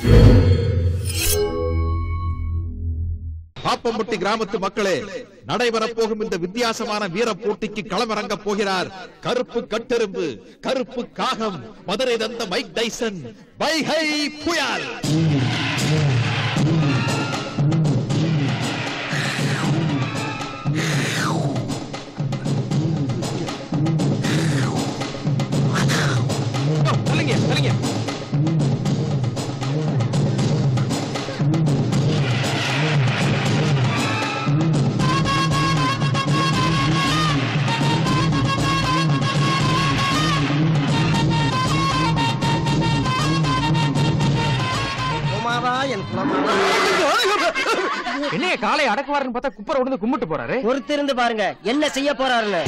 பாப்பம்பட்டி கிராமத்து மக்களே நடைபெறப் போகும் இந்த வித்தியாசமான வீர போட்டிக்கு களமிறங்க போகிறார் கருப்பு கட்டெரும்பு கருப்பு காகம் மதுரை தந்த மைக் டைசன் வைகை புயல் சொல்லுங்க சொல்லுங்க குமாரா என் குலமாரா என்னைய காலை அடக்குவாருன்னு பார்த்தா குப்பரை விழுந்து கும்பிட்டு போறாரு பொறுத்திருந்து பாருங்க என்ன செய்ய போறாருன்னு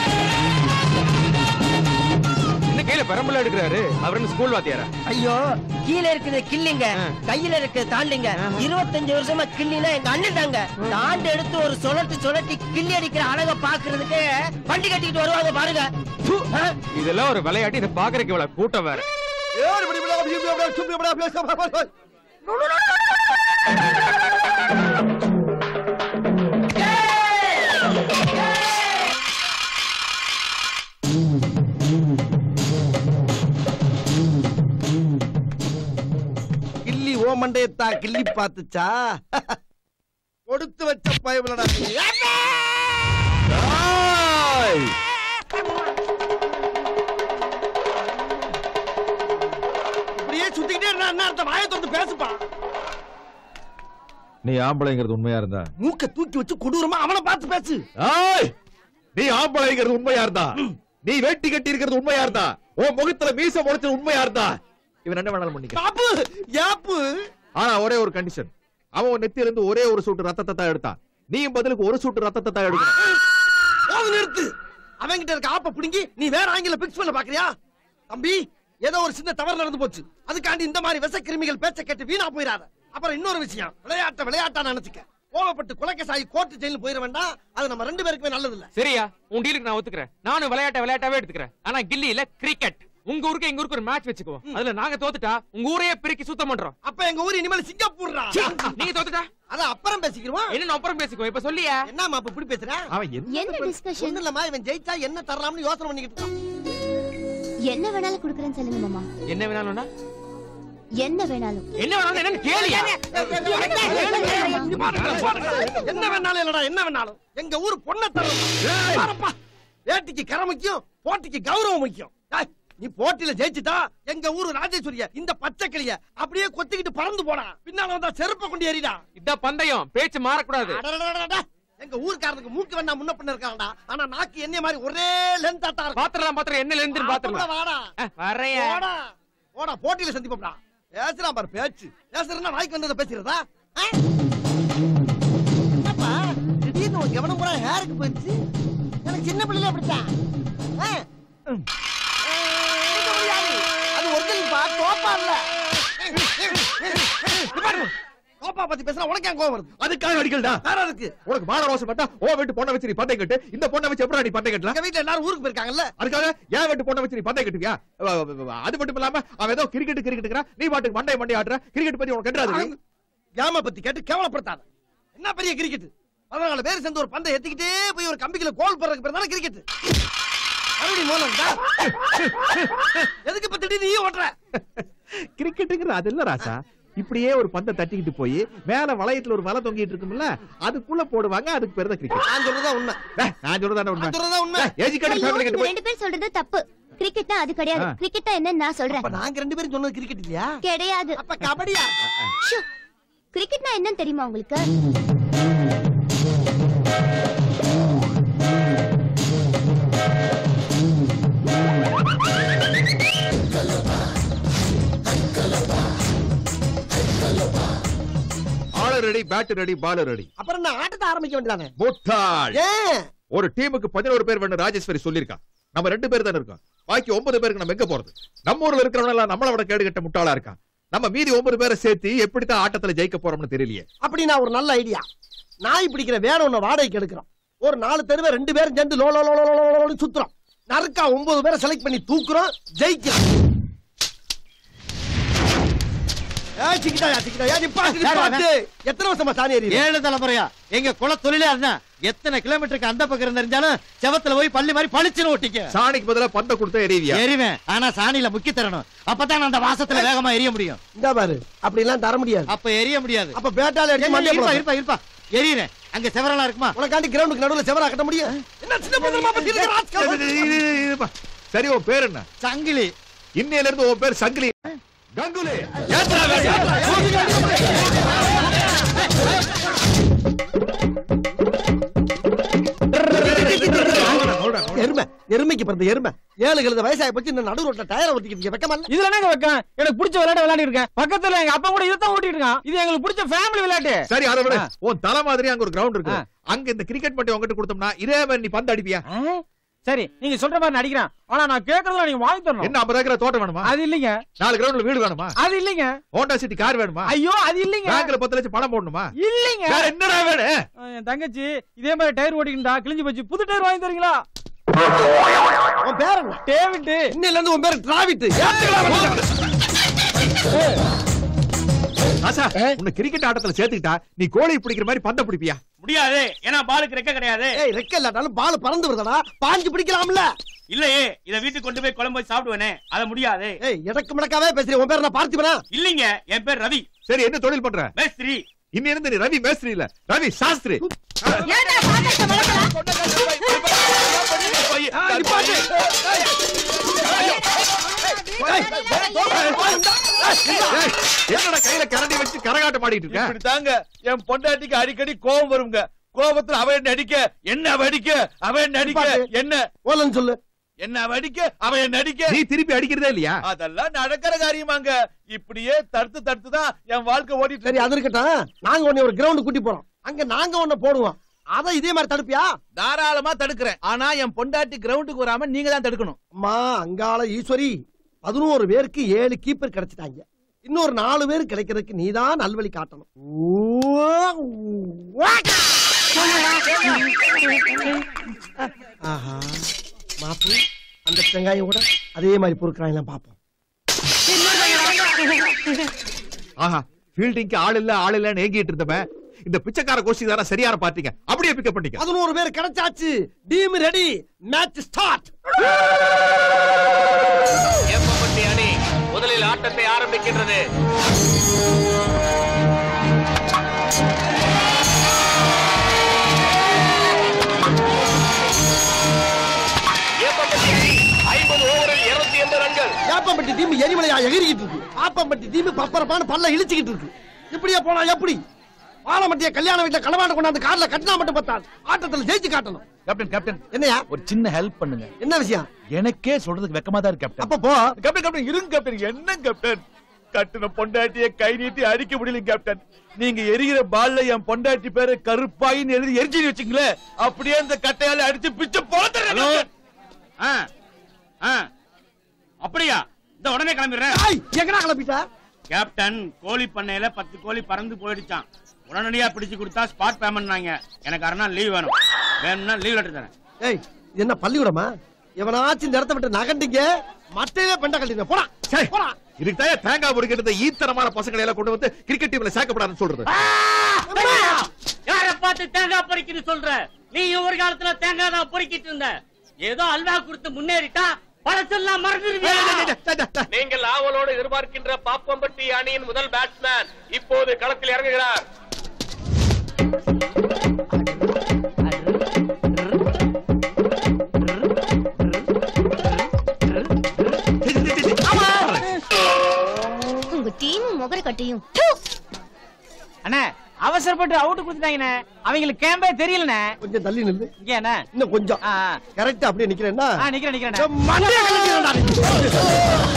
என்ன கையில பெரம்புல எடுக்கிறாரு அவர் என்ன ஸ்கூல் வாத்தியாரா ஐயோ கீழ இருக்குது கிள்ளிங்க கையில இருக்கு தாண்டிங்க இருபத்தஞ்சு வருஷமா கிள்ளினா எங்க அண்ணன் தாங்க தாண்டு எடுத்து ஒரு சுழட்டு சுழட்டி கிள்ளி அடிக்கிற அழக பாக்குறதுக்கு வண்டி கட்டிக்கிட்டு வருவாங்க பாருங்க ப்பு, ஆ? இதெல்லாம் ஒரு விளையாட்டு இதை பாக்குறதுக்கு இவ்வளவு கூட்டம் வேற கிள்ளி ஓ மண்டையத்தா கிள்ளி பாத்துச்சா கொடுத்து வச்ச பயபலடா இப்படியே சுத்திக்கிட்டே இருந்தா என்ன அர்த்தம் வாயை திறந்து பேசுப்பா நீ ஆம்பளைங்கிறது உண்மையா இருந்தா மூக்க தூக்கி வச்சு கொடூரமா அவனை பார்த்து பேசு ஏய்! நீ ஆம்பளைங்கிறது உண்மையா இருந்தா நீ வேட்டி கட்டி இருக்கிறது உண்மையா இருந்தா உன் முகத்துல மீச முளைச்சது உண்மையா இருந்தா இவன் என்ன வேணாலும் பண்ணிக்க பாப்பு ஏப்பு ஆனா ஒரே ஒரு கண்டிஷன் அவன் உன் நெத்தியில இருந்து ஒரே ஒரு சூட்டு ரத்தத்தை தான் எடுத்தான் நீயும் பதிலுக்கு ஒரு சூட்டு ரத்தத்தை தான் எடுக்கணும் போது நிறுத்து அவன்கிட்ட இருக்க ஆப்ப புடுங்கி நீ வேற ஆங்கில பிக்ஸ் பண்ண பாக்குறியா தம்பி ஏதோ ஒரு சின்ன தவறு நடந்து போச்சு அதுக்காண்டி இந்த மாதிரி விஷ கிருமிகள் பேச்ச கேட்டு வீணா போயிடாத அப்புறம் இன்னொரு விஷயம் விளையாட்ட விளையாட்டா நினைச்சுக்க கோவப்பட்டு குலக்கசாயி கோர்ட்டு ஜெயிலுக்கு போயிட வேண்டாம் அது நம்ம ரெண்டு பேருக்குமே நல்லது இல்ல சரியா உன் டீலுக்கு நான் ஒத்துக்கிறேன் நானும் விளையாட்ட விளையாட்டாவே எடுத்துக்கிறேன் ஆனா கில்லி இல்ல கிரிக்கெட் உங்க ஊருக்கு எங்க ஊருக்கு ஒரு மேட்ச் வச்சுக்குவோம் அதுல நாங்க தோத்துட்டா உங்க ஊரையே பிரிக்கி சுத்தம் பண்றோம் அப்ப எங்க ஊர் இனிமேல் சிங்கப்பூர்ரா நீங்க தோத்துட்டா அத அப்புறம் பேசிக்கிறோம் என்ன அப்புறம் பேசிக்குவோம் இப்ப சொல்லியா என்னம்மா அப்ப இப்படி பேசுற அவன் என்ன என்ன டிஸ்கஷன் ஒண்ணு இல்லம்மா இவன் ஜெயிச்சா என்ன தரலாம்னு யோசனை பண்ணிக்கிட்டு இருக்கான் என்ன வேணாலும் குடுக்கறேன்னு சொல்லுங்க மாமா என்ன வேணாலும்னா என்ன வேணாலும் என்ன வேணாலும் என்னன்னு கேளியா என்ன வேணாலும் இல்லடா என்ன வேணாலும் எங்க ஊர் பொண்ணை தரணும் பாருப்பா. வேட்டிக்கு கரை முக்கியம் போட்டிக்கு கௌரவம் முக்கியம் டேய், நீ போட்டியில ஜெயிச்சுட்டா எங்க ஊரு ராஜேஸ்வரிய இந்த பச்சை கிளிய அப்படியே கொத்திக்கிட்டு பறந்து போடா பின்னால வந்தா செருப்ப கொண்டு ஏறிடா இதான் பந்தயம் பேச்சு மாறக்கூடாது அடடடடடட. எங்க ஊர்க்காரனுக்கு மூக்கு வேணா முன்ன பண்ண இருக்காங்கடா ஆனா நாக்கு என்ன மாதிரி ஒரே லென்த்தாட்டா இருக்கும் பாத்திரலாம் பாத்திரம் என்ன இருந்து அப்ப பாத்திரலாம் வாடா வரையா போடா போடா போட்டியில சந்திப்போம்டா பேசுறான் பாரு பேச்சு பேசுறதுன்னா வாய்க்கு வந்ததை பேசுறதா ஆ? என்னப்பா திடீர்னு உன் கவனம் பூரா ஹேருக்கு போயிடுச்சு எனக்கு சின்ன பிள்ளைல அப்படித்தான் ஆ? ம். ஆ, இது ஒரு யாரு? அது ஒரிஜினல் பா தோப்பா இல்ல இங்க பாரு. தோப்பா பத்தி பேசுனா உனக்கு ஏன் கோவம் வருது அதுக்காக அடிக்கலடா வேற இருக்கு உனக்கு மான ரோசம் பட்டா ஓ வீட்டு பொண்ணை வச்சு நீ பட்டை கட்டு இந்த பொண்ணை வச்சு எப்படி நீ பட்டை கட்டலாம் எங்க வீட்டுல எல்லாரும் ஊருக்கு போயிருக்காங்கல்ல அதுக்காக ஏன் வீட்டு பொண்ணை வச்சு நீ பட்டை கட்டுவியா அஹ் அது மட்டும் இல்லாம அவன் ஏதோ கிரிக்கெட் கிரிக்கெட்டுங்கிறான் நீ பாட்டுக்கு மண்டை மண்டை ஆடுற கிரிக்கெட் பத்தி உனக்கு கட்டுறாது ஏமா பத்தி கேட்டு கேவலப்படுத்தாத என்ன பெரிய கிரிக்கெட் பதினாலு பேர் சேர்ந்து ஒரு பந்தை எத்திக்கிட்டே போய் ஒரு கம்பிக்குள்ள கோல் போடுறதுக்கு பேர் தானே கிரிக்கெட் மறுபடியும் மோனண்டா எதுக்கு இப்ப திடீர்னு நீ ஓட்டுற கிரிக்கெட்டுங்கிறது அது இல்ல ராசா இப்படியே ஒரு பந்தை தட்டிக்கிட்டு போய் மேல வளையத்துல ஒரு வலை தொங்கிட்டு இருக்கும்ல அதுக்குள்ள போடுவாங்க அதுக்கு பேரு தான் கிரிக்கெட் நான் சொல்றதா உண்மை நான் சொல்றதானே உண்மை நான் சொல்றதா உண்மை ஏஜிகேட்டட் ஐயோ, ஃபேமிலி கிட்ட நீங்க போய் ரெண்டு பேரும் சொல்றது தப்பு கிரிக்கெட்னா அது கிடையாது ஆ. கிரிக்கெட்னா என்னன்னு நான் சொல்றேன் அப்ப நாங்க ரெண்டு பேரும் சொன்னது கிரிக்கெட் இல்லையா கிடையாது அப்ப கபடியா ஷோ. கிரிக்கெட்னா என்னன்னு தெரியுமா உங்களுக்கு ஆளு ready bat ready ball ready அப்புறம் நான் ஆட்டத்தை ஆரம்பிக்க வேண்டியதானே முட்டாள் ஏன் ஒரு டீமுக்கு பதினோரு பேர் வேணும் ராஜேஸ்வரி சொல்லிருக்கா நம்ம ரெண்டு பேர் தானே இருக்கோம் பாக்கி ஒன்பது பேருக்கு நம்ம எங்க போறது நம்ம ஊர்ல இருக்கிறவங்க எல்லாம் நம்மள விட கேடு கட்ட முட்டாளா இருக்கான் நம்ம மீதி ஒன்பது பேரை சேர்த்து எப்படித்தான் ஆட்டத்துல ஜெயிக்க போறோம்னு தெரியலையே அப்படி நான் ஒரு நல்ல ஐடியா நாய் பிடிக்கிற வேற ஒண்ணு வாடகைக்கு எடுக்கிறோம் ஒரு நாலு தெருவை ரெண்டு பேரும் சேர்ந்து லோ லோ லோ லோ லோ லோன்னு சுத்துறோம் நறுக்கா ஒன்பது பேரை செலக்ட் பண்ணி தூக்குறோம் ஜெயிக்கிறோம் ஏய், சிக்கிட்டாயா, சிக்கிட்டாயா, நிப்பாட்டு, நிப்பாட்டு. எத்தனை வருஷமா சாணி எறியுது? ஏழு தலைமுறையா எங்க குல தொழிலே அதுதான் எத்தனை கிலோமீட்டருக்கு அந்த பக்கம் தெரிஞ்சாலும் செவத்துல போய் பள்ளி மாதிரி பளிச்சுன்னு ஒட்டிக்க சாணிக்கு பதிலா பந்த கொடுத்தா எரிவியா எரிவேன் ஆனா சாணியில முக்கி தரணும் அப்பதான் அந்த வாசத்துல வேகமா எரிய முடியும் இந்தா பாரு அப்படி எல்லாம் தர முடியாது அப்ப எரிய முடியாது அப்ப பேட்டால அடிச்சு மண்டையை இருப்பா போடு. இருப்பா இருப்பா எரியறேன் அங்க செவரெல்லாம் இருக்குமா உனக்காண்டி கிரவுண்டுக்கு நடுவுல செவரா கட்ட முடியும் என்ன சின்ன பந்தரமா பத்தி இருக்க ராஜ்காவல்? சரி உன் பேர் என்ன சங்கிலி இன்னையில இருந்து உன் பேர் சங்கிலி கங்குலி ஏத்துடா வேலையை. எருமை எருமைக்கு பிறந்த எருமை ஏழு கழுத வயசாகி போச்சு இந்த நடு ரோட்ல டயரை ஒட்டிக்கிட்டு வெக்கமா இல்ல? இதுல என்னங்க வைக்கேன் எனக்கு பிடிச்ச விளையாட்டு விளையாடி இருக்கேன் பக்கத்துல எங்க அப்பா கூட இதான் ஓட்டிட்டு இருக்கான் இது எங்களுக்கு பிடிச்ச ஃபேமிலி விளையாட்டு சரி அதை விட ஆ. உன் தலை மாதிரி அங்க ஒரு கிரவுண்ட் இருக்கு ஆ. அங்க இந்த கிரிக்கெட் மட்டும் உங்ககிட்ட கொடுத்தோம்னா இதே மாதிரி நீ பந்து அடிப்பியா ஆ? சரி நீங்க சொல்ற மாதிரி நடிக்கிறேன் ஆனா நான் கேக்குறதுல நீங்க வாங்கி தரணும் என்ன ஐம்பது ஏக்கர் தோட்டம் வேணுமா அது இல்லைங்க நாலு கிரவுண்ட்ல வீடு வேணுமா அது இல்லைங்க ஹோண்டா சிட்டி கார் வேணுமா ஐயோ அது இல்லைங்க பேங்க்ல பத்து லட்சம் பணம் போடணுமா இல்லைங்க வேற என்னடா வேணும் ஆ, என் தங்கச்சி இதே மாதிரி டயர் ஓட்டிக்கிட்டா கிழிஞ்சு போச்சு புது டயர் வாங்கி தரீங்களா உன் பேர் என்ன டேவிட் இன்னையில இருந்து உன் பேர் டிராவிட் ஆசா உன்னை கிரிக்கெட் ஆட்டத்துல சேர்த்துக்கிட்டா நீ கோழி பிடிக்கிற மாதிரி பந்த பிடிப்பியா முடியாது ஏன்னா பாலுக்கு ரெக்க கிடையாது ஏய் ரெக்க இல்லாட்டாலும் பால் பறந்து வருதடா பாஞ்சு பிடிக்கலாம்ல இல்லையே இத வீட்டுக்கு கொண்டு போய் குழம்பு போய் சாப்பிடுவேனே அது முடியாது ஏய் எடக்கு மடக்காவே பேசுறேன் உன் பேர் என்ன பார்த்திபனா இல்லைங்க என் பேர் ரவி சரி என்ன தொழில் பண்ற மேஸ்திரி இன்னி இருந்து நீ ரவி மேஸ்திரி இல்ல ரவி சாஸ்திரி ஏய், என்னடா கையில கரண்டி வச்சு கரகாட்டம் ஆடிட்டு இருக்க இப்படித்தாங்க என் பொண்டாட்டிக்கு அடிக்கடி கோபம் வருங்க கோபத்துல அவ என்ன அடிக்க என்ன அவ அடிக்க அவ என்ன அடிக்க பாத்து. என்ன ஓலன்னு சொல்லு என்ன அவ அடிக்க அவ என்ன அடிக்க நீ திருப்பி அடிக்கிறதே இல்லையா அதெல்லாம் நடக்கிற காரியமாங்க இப்படியே தடுத்து தடுத்து தான் என் வாழ்க்கை ஓடிட்டு சரி இருக்கு. அது இருக்கட்டும் நாங்க உன்னை ஒரு கிரவுண்ட் கூட்டி போறோம் அங்க நாங்க உன்னை போடுவோம் அத இதே மாதிரி தடுப்பியா தாராளமா தடுக்கிறேன் ஆனா என் பொண்டாட்டி கிரவுண்டுக்கு வராம நீங்க தான் தடுக்கணும் அம்மா அங்காள ஈஸ்வரி பதினோரு பேருக்கு ஏழு கீப்பர் கிடைச்சிட்டாங்க இன்னொரு நாலு பேர் கிடைக்கிறதுக்கு நீதான் நல்வழி காட்டணும் ஆஹா மாப்பு அந்த வெங்காயம் கூட அதே மாதிரி பொறுக்கிறாங்க பாப்போம் ஆஹா ஃபீல்டிங்க்கு ஆள் இல்ல ஆள் இல்லன்னு ஏங்கிட்டு இருந்தவன் இந்த பிச்சைக்கார கோஷ்டி தானே சரியான பாத்தீங்க அப்படியே பிக்கப் பண்ணிக்க பதினோரு பேர் கிடைச்சாச்சு டீம் ரெடி மேட்ச் ஸ்டார்ட் ஏப்பப்பட்டி அணி முதலில் ஆட்டத்தை ஆரம்பிக்கின்றது ஏப்பப்பட்டி அணி ஐம்பது ஓவரில் இருநூத்தி எண்பது ரன்கள் ஏப்பம்பட்டி டீம் எரிமலையா எகிரிக்கிட்டு இருக்கு ஆப்பம்பட்டி டீம் பப்பரப்பான பல்ல இழிச்சுக்கிட்டு இருக்கு இப்படியே போனா எப்படி ஆலமட்டிய கல்யாண வீட்டுல களவாண்ட கொண்டாந்து கார்ல கட்டினா மட்டும் பத்தாது ஆட்டத்துல ஜெயிச்சு காட்டணும் கேப்டன் கேப்டன் என்னையா ஒரு சின்ன ஹெல்ப் பண்ணுங்க என்ன விஷயம் எனக்கே சொல்றதுக்கு வெக்கமா தான் இருக்கு கேப்டன் அப்ப போ கேப்டன் கேப்டன் இருங்க கேப்டன் என்ன கேப்டன் கட்டுன பொண்டாட்டிய கை நீட்டி அடிக்க முடியல கேப்டன் நீங்க எரிகிற பால்ல என் பொண்டாட்டி பேரு கருப்பாயின்னு எழுதி எரிஞ்சு வச்சுங்களே அப்படியே அந்த கட்டையால அடிச்சு பிச்சு ஹலோ போல அப்படியா இந்த உடனே கிளம்பிடுறேன் ஏய், எங்கடா கிளம்பிட்ட கேப்டன் கோழி பண்ணையில பத்து கோழி பறந்து போயிடுச்சான் உடனடியா பிடிச்சு கொடுத்தா ஸ்பாட் பேமெண்ட் எனக்கு அரை நாள் லீவ் வேணும் வேணும்னா லீவ் லெட்டர் தரேன் ஏய் இது என்ன பள்ளிக்கூடமா எவனாச்சும் இந்த இடத்த விட்டு நகண்டிங்க மட்டையில பெண்ட கட்டிங்க போடா சரி. போடா இதுக்கு தான் தேங்காய் பொறுக்கிட்டு ஈத்தனமான பசங்களை எல்லாம் கொண்டு வந்து கிரிக்கெட் டீம்ல சேர்க்கப்படாதுன்னு சொல்றது யார பார்த்து தேங்காய் பறிக்கின்னு சொல்ற நீ ஒரு காலத்துல தேங்காய் தான் பொறுக்கிட்டு இருந்த ஏதோ அல்வா கொடுத்து முன்னேறிட்டா பழசெல்லாம் மறந்துடுவியா நீங்கள் ஆவலோடு எதிர்பார்க்கின்ற பாப்பம்பட்டி அணியின் முதல் பேட்ஸ்மேன் இப்போது களத்தில் இறங்குகிறார் உங்க டீம் முகர கட்டியும் அண்ணே அவசரப்பட்டு அவுட் கொடுத்துட்டாங்கண்ணே அவங்களுக்கு கேம்பே தெரியலண்ணே கொஞ்சம் தள்ளி நில்லு இங்க என்ன இன்னும் கொஞ்சம் ஆ, ஆ. கரெக்டா அப்படியே நிக்கிறேன்னா ஆ, நிக்கிறேன் நிக்கிறேன் மண்டைய கலக்கிறேன்டா நீ.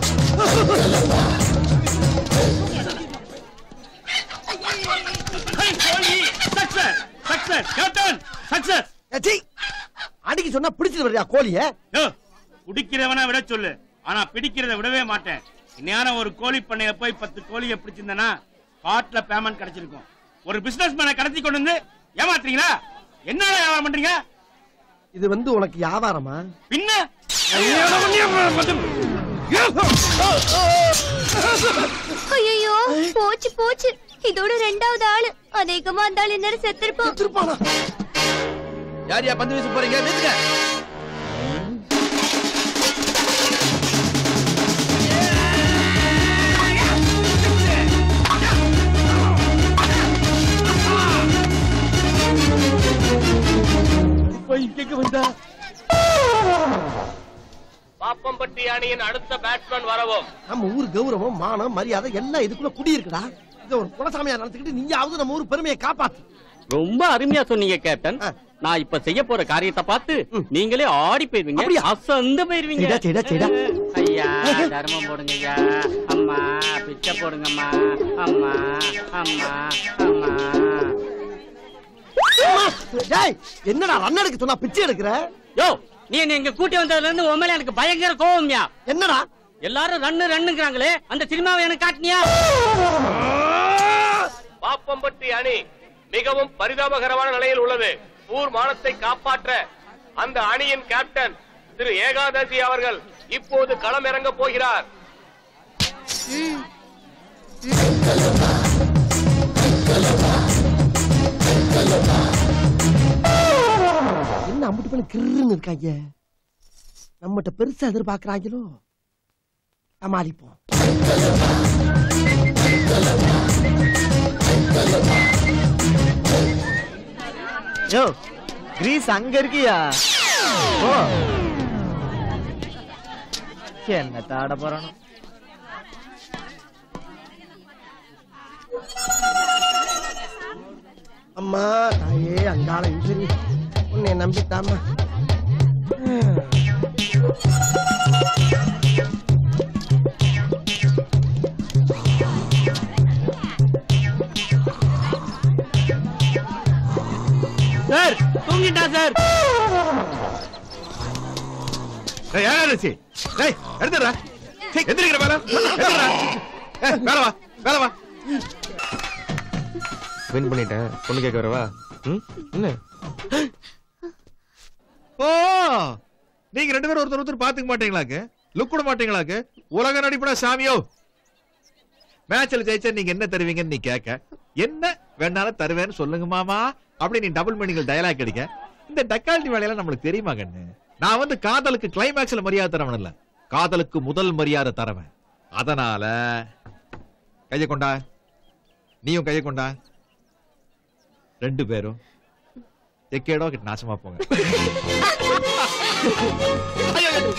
சக்சஸ் சக்சஸ் கேப்டன் சக்சஸ் ஏச்சி, அடிக்க சொன்னா பிடிச்சிட்டு வர்றியா கோழிய குடிக்கிறவனா விட சொல்லு ஆனா பிடிக்கிறத விடவே மாட்டேன் இந்நேரம் ஒரு கோழி பண்ணையில போய் பத்து கோழியை பிடிச்சிருந்தேன்னா காட்டுல பேமெண்ட் கிடைச்சிருக்கும் ஒரு பிசினஸ் மேன கடத்தி கொண்டு வந்து ஏமாத்துறீங்களா என்ன வியாபாரம் பண்றீங்க இது வந்து உனக்கு வியாபாரமா பின்ன ஐயோ போச்சு போச்சு இதோட ரெண்டாவது ஆளு அதிகமா அந்த ஆளு நேரம் செத்துருப்போம் திருப்பானா யார் யா பந்து வீச போறீங்க வீசுங்க இங்க வந்தா பாப்பம்பட்டி அணியின் அடுத்த பேட்ஸ்மேன் வரவும் நம்ம ஊர் கௌரவம் மானம் மரியாதை எல்லாம் இதுக்குள்ள குடி இருக்குடா இத ஒரு குலசாமியா நடத்திக்கிட்டு நீயாவது நம்ம ஊர் பெருமையை காப்பாத்து ரொம்ப அருமையா சொன்னீங்க கேப்டன் ஆ. நான் இப்ப செய்ய போற காரியத்தை பார்த்து நீங்களே ஆடி போயிருவீங்க அப்படியா? அசந்து போயிருவீங்க செய்டா, செய்டா, செய்டா. ஐயா தர்மம் போடுங்க ஐயா அம்மா பிச்சை போடுங்கம்மா அம்மா அம்மா அம்மா டேய் என்னடா ரன் எடுக்க சொன்னா பிச்சை எடுக்கிற யோ நீ என்ன இங்க கூட்டி வந்ததுல இருந்து உன் மேல எனக்கு பயங்கர கோவம்யா என்னடா எல்லாரும் ரன்னு ரன்னுங்கிறாங்களே அந்த சினிமாவை எனக்கு காட்டினியா பாப்பம்பட்டி அணி மிகவும் பரிதாபகரமான நிலையில் உள்ளது ஊர் மானத்தை காப்பாற்ற அந்த அணியின் கேப்டன் திரு ஏகாதசி அவர்கள் இப்போது களம் இறங்க போகிறார் என்ன அம்பிட்டு பண்ணி கிருன்னு இருக்காங்க நம்மகிட்ட பெருசா எதிர்பார்க்கறாங்களோ சமாளிப்போம் யோ கிரீஸ் அங்க இருக்கியா ஓ என்ன தாட போறானோ அம்மா தாயே அங்காள இன்சரி உன்னை நம்பிட்டாமா சார் தூங்கிட்டா சார் ஏய், யார் இது? ஏய், எடுத்துடுறா. சீ, எந்திரிக்கிற மேல. எடுத்துடுறா. ஏய், மேல வா, மேல வா. வின் பண்ணிட்டேன் பொண்ணு கேட்க வரவா ம் என்ன ஓ நீங்க ரெண்டு பேரும் ஒருத்தர் ஒருத்தர் பாத்துக்க மாட்டீங்களாக்கு லுக் கூட மாட்டீங்களாக்கு உலக நடிப்படா சாமியோ மேட்ச்ல ஜெயிச்சா நீங்க என்ன தருவீங்கன்னு நீ கேட்க என்ன வேணாலும் தருவேன்னு சொல்லுங்க மாமா அப்படி நீ டபுள் மீனிங் டயலாக் அடிக்க இந்த டக்காலிட்டி வேலையெல்லாம் நம்மளுக்கு தெரியுமா கண்ணு நான் வந்து காதலுக்கு கிளைமேக்ஸ்ல மரியாதை தரவன் இல்ல காதலுக்கு முதல் மரியாதை தரவன் அதனால கைய கொண்டா நீயும் கைய கொண்டா ரெண்டு பேரும் எக்கேடோ நாசமா போங்க ஐயோ, ஐயோ.